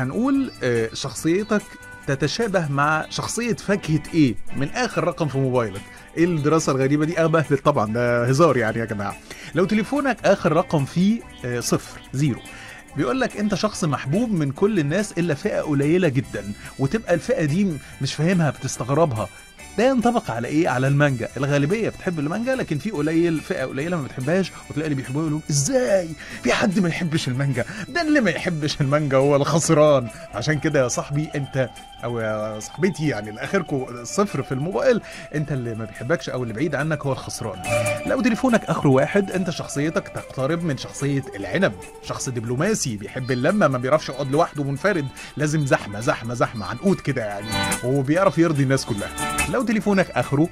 هنقول آه، شخصيتك تتشابه مع شخصية فاكهة ايه من اخر رقم في موبايلك ايه الدراسة الغريبة دي اه بهلت طبعا ده هزار يعني يا جماعة لو تليفونك اخر رقم فيه آه، صفر زيرو بيقول لك انت شخص محبوب من كل الناس الا فئة قليلة جدا وتبقى الفئة دي مش فاهمها بتستغربها ده ينطبق على ايه على المانجا الغالبيه بتحب المانجا لكن في قليل فئه قليله ما بتحبهاش وتلاقي اللي بيحبوها يقولوا ازاي في حد ما يحبش المانجا ده اللي ما يحبش المانجا هو الخسران عشان كده يا صاحبي انت او يا صاحبتي يعني لاخركم صفر في الموبايل انت اللي ما بيحبكش او اللي بعيد عنك هو الخسران لو تليفونك اخره واحد انت شخصيتك تقترب من شخصيه العنب شخص دبلوماسي بيحب اللمه ما بيعرفش يقعد لوحده منفرد لازم زحمه زحمه زحمه عنقود كده يعني وبيعرف يرضي الناس كلها لو تليفونك اخره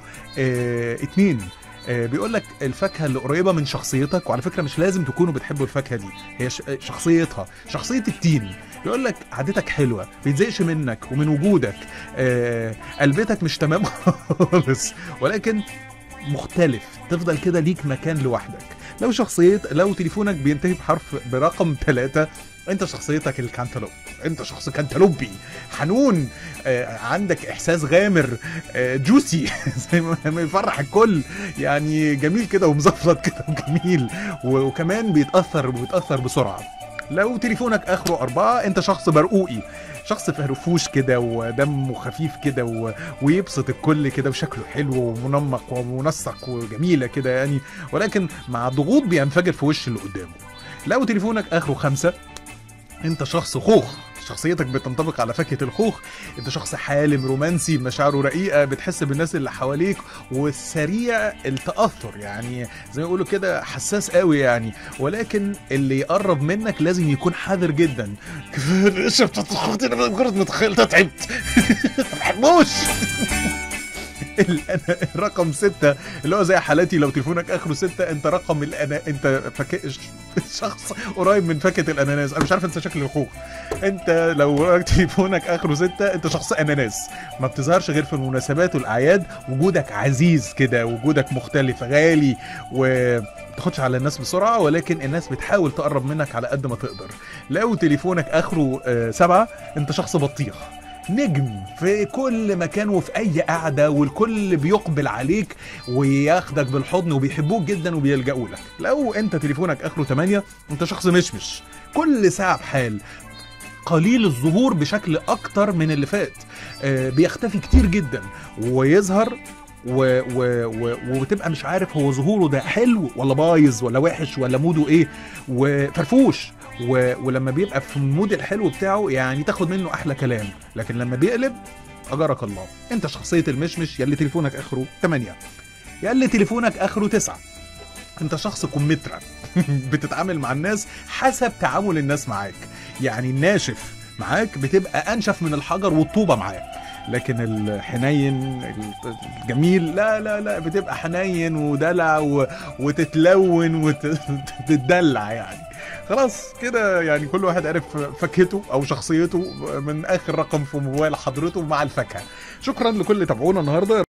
اه اتنين آه، بيقول لك الفاكهه اللي قريبه من شخصيتك وعلى فكره مش لازم تكونوا بتحبوا الفاكهه دي هي ش- شخصيتها شخصيه التين بيقول لك عادتك حلوه بيتزقش منك ومن وجودك آه، قلبتك مش تمام خالص ولكن مختلف تفضل كده ليك مكان لوحدك لو شخصيه لو تليفونك بينتهي بحرف برقم ثلاثة انت شخصيتك الكانتالوب انت شخص كانتالوبي حنون آه، عندك احساس غامر آه، جوسي زي ما ما يفرح الكل يعني جميل كده ومزفلط كده وجميل و- وكمان بيتاثر وبيتاثر بسرعه لو تليفونك اخره أربعة انت شخص برقوقي شخص فرفوش كده ودمه خفيف كده و... ويبسط الكل كده وشكله حلو ومنمق ومنسق وجميلة كده يعني ولكن مع ضغوط بينفجر في وش اللي قدامه لو تليفونك اخره خمسة انت شخص خوخ شخصيتك بتنطبق على فاكهة الخوخ انت شخص حالم رومانسي مشاعره رقيقة بتحس بالناس اللي حواليك وسريع التأثر يعني زي ما يقولوا كده حساس قوي يعني ولكن اللي يقرب منك لازم يكون حذر جدا كفايه القشره بتاعت اخواتي انا مجرد متخيل تعبت ما بحبوش الأنا... رقم ستة اللي هو زي حالاتي لو تليفونك اخره ستة انت رقم الأنا... انت فك... شخص قريب من فاكهة الاناناس انا مش عارف انت شكل اخوك انت لو تليفونك اخره ستة انت شخص اناناس ما بتظهرش غير في المناسبات والاعياد وجودك عزيز كده وجودك مختلف غالي و تاخدش على الناس بسرعة ولكن الناس بتحاول تقرب منك على قد ما تقدر لو تليفونك اخره آه، سبعة انت شخص بطيخ نجم في كل مكان وفي اي قعده والكل بيقبل عليك وياخدك بالحضن وبيحبوك جدا وبيلجأوا لك لو انت تليفونك اخره 8 انت شخص مشمش كل ساعه بحال قليل الظهور بشكل اكتر من اللي فات آه، بيختفي كتير جدا ويظهر و... و... و... وتبقى مش عارف هو ظهوره ده حلو ولا بايظ ولا وحش ولا موده ايه وفرفوش و... ولما بيبقى في المود الحلو بتاعه يعني تاخد منه احلى كلام لكن لما بيقلب اجرك الله انت شخصيه المشمش يلي تليفونك اخره 8 يلي تليفونك اخره 9 انت شخص كمثرى بتتعامل مع الناس حسب تعامل الناس معاك يعني الناشف معاك بتبقى انشف من الحجر والطوبه معاه لكن الحنين الجميل لا لا لا بتبقى حنين ودلع و... وتتلون وتتدلع يعني خلاص كده يعني كل واحد عرف فاكهته او شخصيته من اخر رقم في موبايل حضرته مع الفاكهه شكرا لكل اللي تابعونا النهارده